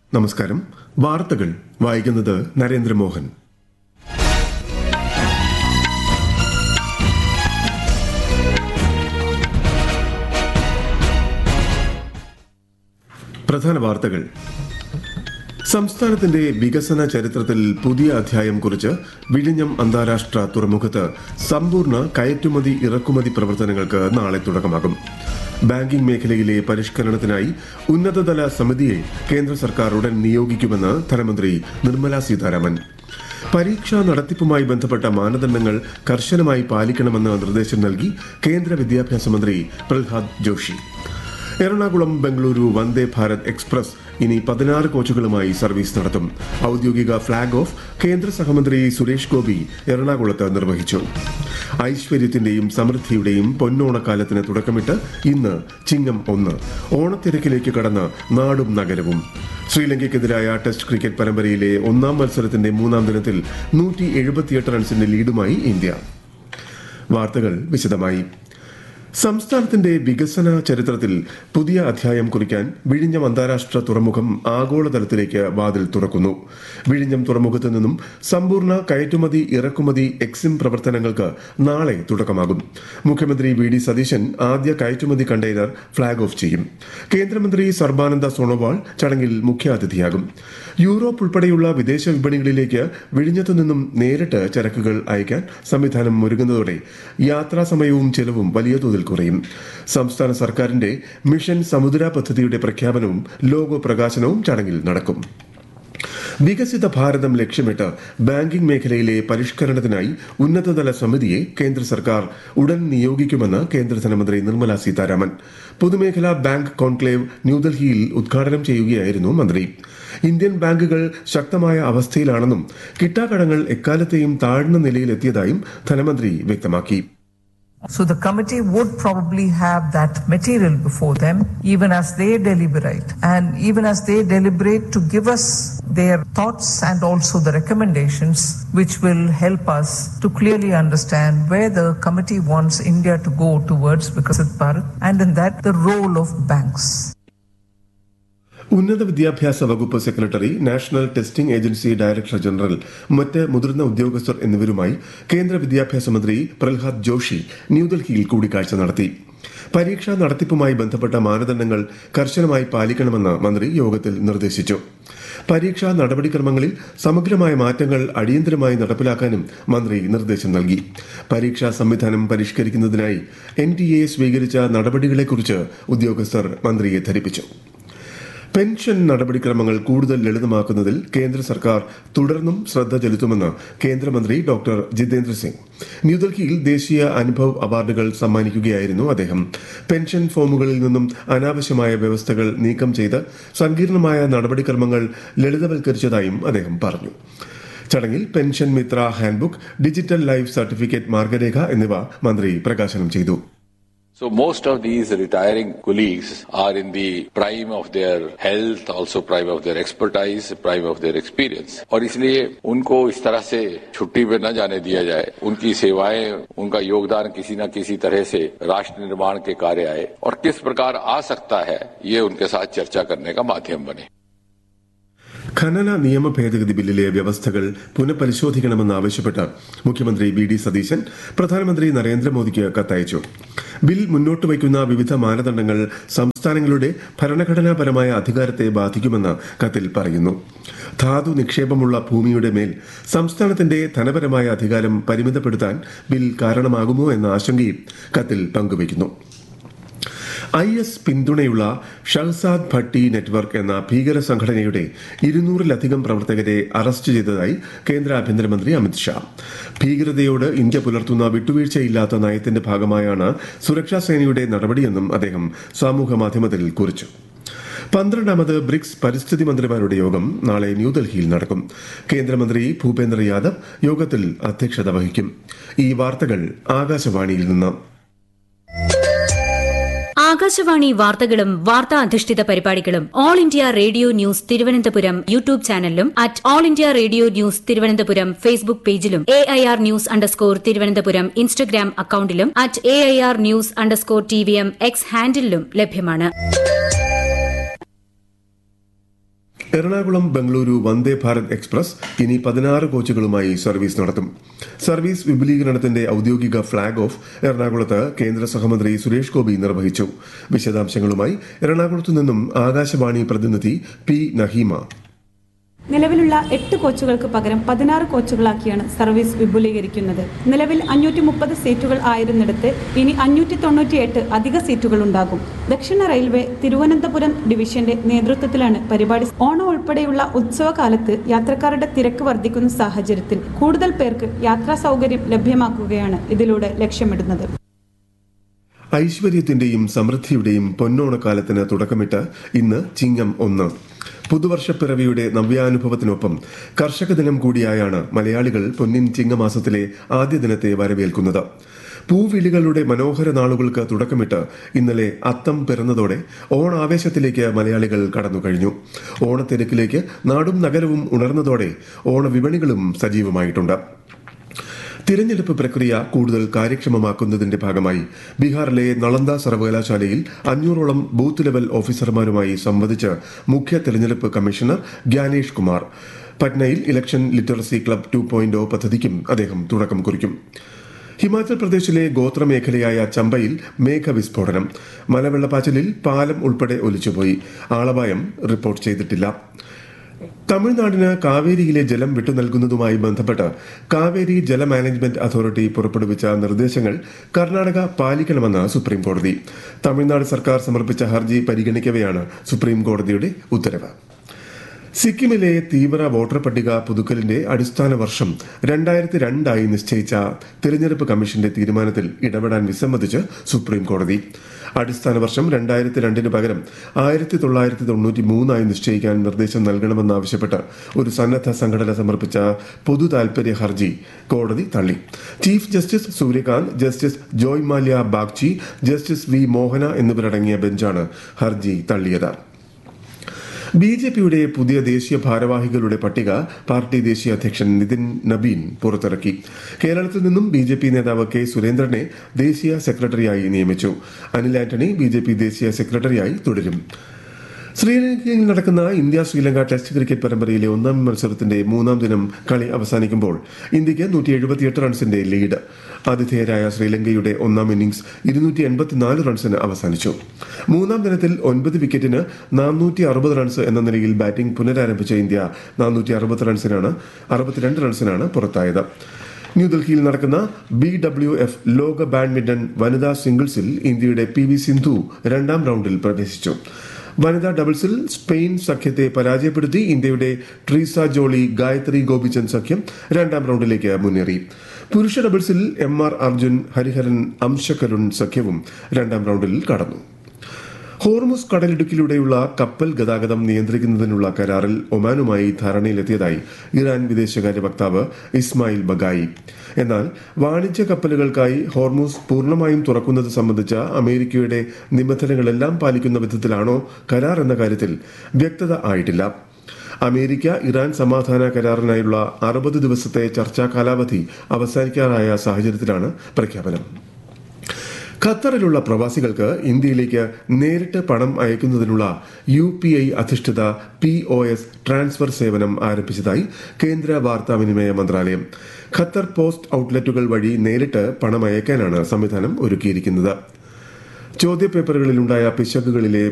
നമസ്കാരം വാർത്തകൾ വായിക്കുന്നത് നരേന്ദ്രമോഹൻ പ്രധാന വാർത്തകൾ സംസ്ഥാനത്തിന്റെ വികസന ചരിത്രത്തിൽ പുതിയ അധ്യായം കുറിച്ച് വിഴിഞ്ഞം അന്താരാഷ്ട്ര തുറമുഖത്ത് സമ്പൂർണ്ണ കയറ്റുമതി ഇറക്കുമതി പ്രവർത്തനങ്ങൾക്ക് നാളെ തുടക്കമാകും ബാങ്കിംഗ് മേഖലയിലെ പരിഷ്കരണത്തിനായി ഉന്നതതല സമിതിയെ കേന്ദ്ര സർക്കാർ ഉടൻ നിയോഗിക്കുമെന്ന് ധനമന്ത്രി നിർമ്മല സീതാരാമൻ പരീക്ഷാ നടത്തിപ്പുമായി ബന്ധപ്പെട്ട മാനദണ്ഡങ്ങൾ കർശനമായി പാലിക്കണമെന്ന് നിർദ്ദേശം നൽകി കേന്ദ്ര വിദ്യാഭ്യാസ മന്ത്രി പ്രഹ്ലാദ് ജോഷി എറണാകുളം ബംഗളൂരു വന്ദേ ഭാരത് എക്സ്പ്രസ് ഇനി പതിനാറ് കോച്ചുകളുമായി സർവീസ് നടത്തും ഔദ്യോഗിക ഫ്ളാഗ് ഓഫ് കേന്ദ്ര സഹമന്ത്രി സുരേഷ് ഗോപി എറണാകുളത്ത് നിർവഹിച്ചു ഐശ്വര്യത്തിന്റെയും സമൃദ്ധിയുടെയും പൊന്നോണക്കാലത്തിന് തുടക്കമിട്ട് ഇന്ന് ചിങ്ങം ഒന്ന് ഓണത്തിരക്കിലേക്ക് കടന്ന് നാടും നഗരവും ശ്രീലങ്കയ്ക്കെതിരായ ടെസ്റ്റ് ക്രിക്കറ്റ് പരമ്പരയിലെ ഒന്നാം മത്സരത്തിന്റെ മൂന്നാം ദിനത്തിൽ നൂറ്റി എഴുപത്തിയെട്ട് റൺസിന്റെ ലീഡുമായി ഇന്ത്യ വാർത്തകൾ വിശദമായി സംസ്ഥാനത്തിന്റെ വികസന ചരിത്രത്തിൽ പുതിയ അധ്യായം കുറിക്കാൻ വിഴിഞ്ഞം അന്താരാഷ്ട്ര തുറമുഖം ആഗോളതലത്തിലേക്ക് വാതിൽ തുറക്കുന്നു വിഴിഞ്ഞം തുറമുഖത്ത് നിന്നും സമ്പൂർണ്ണ കയറ്റുമതി ഇറക്കുമതി എക്സിം പ്രവർത്തനങ്ങൾക്ക് നാളെ തുടക്കമാകും മുഖ്യമന്ത്രി വി ഡി സതീശൻ ആദ്യ കയറ്റുമതി കണ്ടെയ്നർ ഫ്ളാഗ് ഓഫ് ചെയ്യും കേന്ദ്രമന്ത്രി സർബാനന്ദ സോണോവാൾ ചടങ്ങിൽ മുഖ്യാതിഥിയാകും യൂറോപ്പ് ഉൾപ്പെടെയുള്ള വിദേശ വിപണികളിലേക്ക് വിഴിഞ്ഞത്തു നിന്നും നേരിട്ട് ചരക്കുകൾ അയക്കാൻ സംവിധാനം ഒരുങ്ങുന്നതോടെ യാത്രാ സമയവും ചെലവും വലിയ തോതിൽ കുറയും സംസ്ഥാന സർക്കാരിന്റെ മിഷൻ സമുദ്ര പദ്ധതിയുടെ പ്രഖ്യാപനവും ലോഗോ പ്രകാശനവും ചടങ്ങിൽ നടക്കും വികസിത ഭാരതം ലക്ഷ്യമിട്ട് ബാങ്കിംഗ് മേഖലയിലെ പരിഷ്കരണത്തിനായി ഉന്നതതല സമിതിയെ കേന്ദ്ര സർക്കാർ ഉടൻ നിയോഗിക്കുമെന്ന് കേന്ദ്ര ധനമന്ത്രി നിർമ്മല സീതാരാമൻ പൊതുമേഖലാ ബാങ്ക് കോൺക്ലേവ് ന്യൂഡൽഹിയിൽ ഉദ്ഘാടനം ചെയ്യുകയായിരുന്നു മന്ത്രി ഇന്ത്യൻ ബാങ്കുകൾ ശക്തമായ അവസ്ഥയിലാണെന്നും കിട്ടാക്കടങ്ങൾ എക്കാലത്തെയും താഴ്ന്ന നിലയിലെത്തിയതായും ധനമന്ത്രി വ്യക്തമാക്കി So the committee would probably have that material before them even as they deliberate and even as they deliberate to give us their thoughts and also the recommendations which will help us to clearly understand where the committee wants India to go towards Vikasit Bharat and in that the role of banks. ഉന്നത വിദ്യാഭ്യാസ വകുപ്പ് secretary national testing agency director general മറ്റ് മുതിർന്ന ഉദ്യോഗസ്ഥർ എന്നിവരുമായി കേന്ദ്ര വിദ്യാഭ്യാസ മന്ത്രി പ്രഹ്ലാദ് ജോഷി ന്യൂഡൽഹിയിൽ കൂടിക്കാഴ്ച നടത്തി പരീക്ഷാ നടത്തിപ്പുമായി ബന്ധപ്പെട്ട മാനദണ്ഡങ്ങൾ കർശനമായി പാലിക്കണമെന്ന് മന്ത്രി യോഗത്തിൽ നിർദ്ദേശിച്ചു പരീക്ഷാ നടപടിക്രമങ്ങളിൽ സമഗ്രമായ മാറ്റങ്ങൾ അടിയന്തരമായി നടപ്പിലാക്കാനും മന്ത്രി നിർദ്ദേശം നൽകി പരീക്ഷാ സംവിധാനം പരിഷ്കരിക്കുന്നതിനായി എൻ ടി എ സ്വീകരിച്ച നടപടികളെക്കുറിച്ച് ഉദ്യോഗസ്ഥർ മന്ത്രിയെ ധരിപ്പിച്ചു പെൻഷൻ നടപടിക്രമങ്ങൾ കൂടുതൽ ലളിതമാക്കുന്നതിൽ കേന്ദ്ര സർക്കാർ തുടർന്നും ശ്രദ്ധ ചെലുത്തുമെന്ന് കേന്ദ്രമന്ത്രി ഡോക്ടർ ജിതേന്ദ്ര സിംഗ് ന്യൂഡൽഹിയിൽ ദേശീയ അനുഭവ് അവാർഡുകൾ സമ്മാനിക്കുകയായിരുന്നു അദ്ദേഹം പെൻഷൻ ഫോമുകളിൽ നിന്നും അനാവശ്യമായ വ്യവസ്ഥകൾ നീക്കം ചെയ്ത് സങ്കീർണമായ നടപടിക്രമങ്ങൾ ലളിതവൽക്കരിച്ചതായും അദ്ദേഹം പറഞ്ഞു ചടങ്ങിൽ pension Mitra handbook digital life certificate മാർഗരേഖ എന്നിവ മന്ത്രി പ്രകാശനം ചെയ്തു So most of these retiring colleagues are in the prime of their health, also prime of their expertise, prime of their experience. और इसलिए उनको इस तरह से छुट्टी पे न जाने दिया जाए उनकी सेवाएं उनका योगदान किसी न किसी तरह से राष्ट्र निर्माण के कार्य आए और किस प्रकार आ सकता है ये उनके साथ चर्चा करने का माध्यम बने ഖനന നിയമ ഭേദഗതി ബില്ലിലെ വ്യവസ്ഥകൾ പുനഃപരിശോധിക്കണമെന്നാവശ്യപ്പെട്ട് മുഖ്യമന്ത്രി വി ഡി സതീശൻ പ്രധാനമന്ത്രി നരേന്ദ്രമോദിക്ക് കത്തയച്ചു ബിൽ മുന്നോട്ട് വയ്ക്കുന്ന വിവിധ മാനദണ്ഡങ്ങൾ സംസ്ഥാനങ്ങളുടെ ഭരണഘടനാപരമായ അധികാരത്തെ ബാധിക്കുമെന്ന് കത്തിൽ പറയുന്നു ധാതു നിക്ഷേപമുള്ള ഭൂമിയുടെ മേൽ സംസ്ഥാനത്തിന്റെ ധനപരമായ അധികാരം പരിമിതപ്പെടുത്താൻ ബിൽ കാരണമാകുമോ എന്ന ആശങ്കയും കത്തിൽ പങ്കുവയ്ക്കുന്നു ഐ എസ് പിന്തുണയുള്ള ഷഹസാദ് ഭട്ടി നെറ്റ്വർക്ക് എന്ന ഭീകര സംഘടനയുടെ ഇരുന്നൂറിലധികം പ്രവർത്തകരെ അറസ്റ്റ് ചെയ്തതായി കേന്ദ്ര ആഭ്യന്തരമന്ത്രി അമിത്ഷാ ഭീകരതയോട് ഇന്ത്യ പുലർത്തുന്ന വിട്ടുവീഴ്ചയില്ലാത്ത നയത്തിന്റെ ഭാഗമായാണ് സുരക്ഷാ സേനയുടെ നടപടിയെന്നും അദ്ദേഹം സാമൂഹ്യ മാധ്യമത്തിൽ കുറിച്ചു പന്ത്രണ്ടാമത് ബ്രിക്സ് പരിസ്ഥിതി മന്ത്രിമാരുടെ യോഗം നാളെ ന്യൂഡൽഹിയിൽ നടക്കും കേന്ദ്രമന്ത്രി ഭൂപേന്ദ്ര യാദവ് യോഗത്തിൽ അധ്യക്ഷത വഹിക്കും ഈ വാർത്തകൾ ആകാശവാണിയിൽ നിന്ന് ആകാശവാണി വാർത്തകളും വാർത്താ അധിഷ്ഠിത പരിപാടികളും All India Radio news Thiruvananthapuram YouTube ചാനലിലും at All India Radio news Thiruvananthapuram Facebook പേജിലും A I R news underscore Thiruvananthapuram Instagram അക്കൌണ്ടിലും at A I R news underscore T V M X ഹാൻഡിലും ലഭ്യമാണ് എറണാകുളം ബംഗളൂരു വന്ദേ ഭാരത് എക്സ്പ്രസ് ഇനി പതിനാറ് കോച്ചുകളുമായി സർവീസ് നടത്തും സർവീസ് വിപുലീകരണത്തിന്റെ ഔദ്യോഗിക ഫ്ളാഗ് ഓഫ് എറണാകുളത്ത് കേന്ദ്ര സഹമന്ത്രി സുരേഷ് ഗോപി നിർവഹിച്ചു വിശദാംശങ്ങളുമായി എറണാകുളത്തു നിന്നും ആകാശവാണി പ്രതിനിധി പി നഹീമ നിലവിലുള്ള എട്ട് കോച്ചുകൾക്ക് പകരം പതിനാറ് കോച്ചുകളാക്കിയാണ് സർവീസ് വിപുലീകരിക്കുന്നത് നിലവിൽ അഞ്ഞൂറ്റി മുപ്പത് സീറ്റുകൾ ആയിരുന്നിടത്ത് ഇനി അഞ്ഞൂറ്റി തൊണ്ണൂറ്റിയെട്ട് അധിക സീറ്റുകൾ ഉണ്ടാകും ദക്ഷിണ റെയിൽവേ തിരുവനന്തപുരം ഡിവിഷന്റെ നേതൃത്വത്തിലാണ് പരിപാടി ഓണം ഉൾപ്പെടെയുള്ള ഉത്സവകാലത്ത് യാത്രക്കാരുടെ തിരക്ക് വർദ്ധിക്കുന്ന സാഹചര്യത്തിൽ കൂടുതൽ പേർക്ക് യാത്രാ സൗകര്യം ലഭ്യമാക്കുകയാണ് ഇതിലൂടെ ലക്ഷ്യമിടുന്നത് ഐശ്വര്യത്തിന്റെയും സമൃദ്ധിയുടെയും പൊന്നോണക്കാലത്തിന് തുടക്കമിട്ട് ഇന്ന് ചിങ്ങം ഒന്ന് പുതുവർഷപ്പിറവിയുടെ നവ്യാനുഭവത്തിനൊപ്പം കർഷക ദിനം കൂടിയായാണ് മലയാളികൾ പൊന്നിൻ ചിങ്ങമാസത്തിലെ ആദ്യ ദിനത്തെ വരവേൽക്കുന്നത് പൂവിളികളുടെ മനോഹര നാളുകൾക്ക് തുടക്കമിട്ട് ഇന്നലെ അത്തം പിറന്നതോടെ ഓണാവേശത്തിലേക്ക് മലയാളികൾ കടന്നു കഴിഞ്ഞു ഓണത്തിരക്കിലേക്ക് നാടും നഗരവും ഉണർന്നതോടെ ഓണവിപണികളും സജീവമായിട്ടുണ്ട് തിരഞ്ഞെടുപ്പ് പ്രക്രിയ കൂടുതൽ കാര്യക്ഷമമാക്കുന്നതിന്റെ ഭാഗമായി ബീഹാറിലെ നളന്ദ സർവകലാശാലയിൽ അഞ്ഞൂറോളം ബൂത്ത് ലെവൽ ഓഫീസർമാരുമായി സംവദിച്ച് മുഖ്യ തെരഞ്ഞെടുപ്പ് കമ്മീഷണർ ഗ്യാനേഷ് കുമാർ പട്നയിൽ election literacy club two point പദ്ധതിക്കും അദ്ദേഹം തുടക്കം കുറിക്കും ഹിമാചൽ പ്രദേശിലെ ഗോത്രമേഖലയായ ചമ്പയിൽ മേഘവിസ്ഫോടനം മലവെള്ളപ്പാച്ചിലിൽ പാലം ഉൾപ്പെടെ ഒലിച്ചുപോയി ആളപായം റിപ്പോർട്ട് ചെയ്തിട്ടില്ല തമിഴ്നാടിന് കാവേരിയിലെ ജലം വിട്ടു നൽകുന്നതുമായി ബന്ധപ്പെട്ട് കാവേരി ജല മാനേജ്മെന്റ് അതോറിറ്റി പുറപ്പെടുവിച്ച നിർദ്ദേശങ്ങൾ കർണാടക പാലിക്കണമെന്ന് സുപ്രീം കോടതി തമിഴ്നാട് സർക്കാർ സമർപ്പിച്ച ഹർജി പരിഗണിക്കവെയാണ് സുപ്രീം കോടതിയുടെ ഉത്തരവ് സിക്കിമിലെ തീവ്ര വോട്ടർ പട്ടിക പുതുക്കലിന്റെ അടിസ്ഥാന വർഷം രണ്ടായിരത്തി രണ്ടായി നിശ്ചയിച്ച തിരഞ്ഞെടുപ്പ് കമ്മീഷന്റെ തീരുമാനത്തിൽ ഇടപെടാൻ വിസമ്മതിച്ച് സുപ്രീം കോടതി അടിസ്ഥാന വർഷം രണ്ടായിരത്തി രണ്ടിന് പകരം ആയിരത്തി തൊള്ളായിരത്തി തൊണ്ണൂറ്റി മൂന്നായി നിശ്ചയിക്കാൻ നിർദ്ദേശം നൽകണമെന്നാവശ്യപ്പെട്ട് ഒരു സന്നദ്ധ സംഘടന സമർപ്പിച്ച പൊതു താൽപര്യ ഹർജി കോടതി തള്ളി chief justice Surya Kant justice Joymalya Bagchi justice V Mohana എന്നിവരടങ്ങിയ ബെഞ്ചാണ് ഹർജി തള്ളിയത് ബി ജെ പിയുടെ പുതിയ ദേശീയ ഭാരവാഹികളുടെ പട്ടിക പാർട്ടി ദേശീയ അധ്യക്ഷൻ നിതിൻ നബീൻ പുറത്തിറക്കി കേരളത്തിൽ നിന്നും ബി ജെ പി നേതാവ് കെ സുരേന്ദ്രനെ ദേശീയ സെക്രട്ടറിയായി നിയമിച്ചു Anil Antony B J P ദേശീയ സെക്രട്ടറിയായി തുടരും ശ്രീലങ്കയിൽ നടക്കുന്ന ഇന്ത്യ ശ്രീലങ്ക ടെസ്റ്റ് ക്രിക്കറ്റ് പരമ്പരയിലെ ഒന്നാം മത്സരത്തിന്റെ മൂന്നാം ദിനം കളി അവസാനിക്കുമ്പോൾ ഇന്ത്യക്ക് നൂറ്റി എഴുപത്തിയെട്ട് റൺസിന്റെ ലീഡ് ആതിഥേയരായ ശ്രീലങ്കയുടെ ഒന്നാം ഇന്നിംഗ്സ് ഇരുന്നൂറ്റി എൺപത്തിനാല് റൺസിന് അവസാനിച്ചു മൂന്നാം ദിനത്തിൽ ഒൻപത് വിക്കറ്റിന് നാനൂറ്റി അറുപത് റൺസ് എന്ന നിലയിൽ ബാറ്റിംഗ് പുനരാരംഭിച്ച ഇന്ത്യ നാനൂറ്റി അറുപത് റൺസിനാണ് അറുപത്തിരണ്ട് റൺസിനാണ് പുറത്തായത് ന്യൂഡൽഹിയിൽ നടക്കുന്ന ബി ഡബ്ല്യു എഫ് ലോക ബാഡ്മിന്റൺ വനിതാ സിംഗിൾസിൽ ഇന്ത്യയുടെ പി വി സിന്ധു രണ്ടാം റൗണ്ടിൽ പ്രവേശിച്ചു വനിതാ ഡബിൾസിൽ സ്പെയിൻ സഖ്യത്തെ പരാജയപ്പെടുത്തി ഇന്ത്യയുടെ ട്രീസ ജോളി ഗായത്രി ഗോപിചന്ദ് സഖ്യം രണ്ടാം റൗണ്ടിലേക്ക് മുന്നേറി പുരുഷ ഡബിൾസിൽ എം ആർ അർജുൻ ഹരിഹരൻ അംശകരുൺ സഖ്യവും രണ്ടാം റൗണ്ടിൽ കടന്നു ഹോർമുസ് കടലിടുക്കിലൂടെയുള്ള കപ്പൽ ഗതാഗതം നിയന്ത്രിക്കുന്നതിനുള്ള കരാറിൽ ഒമാനുമായി ധാരണയിലെത്തിയതായി ഇറാൻ വിദേശകാര്യ വക്താവ് ഇസ്മായിൽ ബഗായി എന്നാൽ വാണിജ്യ കപ്പലുകൾക്കായി ഹോർമുസ് പൂർണ്ണമായും തുറക്കുന്നത് സംബന്ധിച്ച അമേരിക്കയുടെ നിബന്ധനകളെല്ലാം പാലിക്കുന്ന വിധത്തിലാണോ കരാർ എന്ന കാര്യത്തിൽ വ്യക്തത ആയിട്ടില്ല അമേരിക്ക ഇറാൻ സമാധാന കരാറിനായുള്ള അറുപത് ദിവസത്തെ ചർച്ചാ കാലാവധി അവസാനിക്കാറായ സാഹചര്യത്തിലാണ് പ്രഖ്യാപനം ഖത്തറിലുള്ള പ്രവാസികൾക്ക് ഇന്ത്യയിലേക്ക് നേരിട്ട് പണം അയക്കുന്നതിനുള്ള യു പി ഐ അധിഷ്ഠിത പി ഒ എസ് ട്രാൻസ്ഫർ സേവനം ആരംഭിച്ചതായി കേന്ദ്ര വാർത്താവിനിമയ മന്ത്രാലയം ഖത്തർ പോസ്റ്റ് ഔട്ട്ലെറ്റുകൾ വഴി നേരിട്ട് പണം അയക്കാനാണ് സംവിധാനം ഒരുക്കിയിരിക്കുന്നത് ചോദ്യപേപ്പറുകളിലുണ്ടായ പിശകുകളിലെ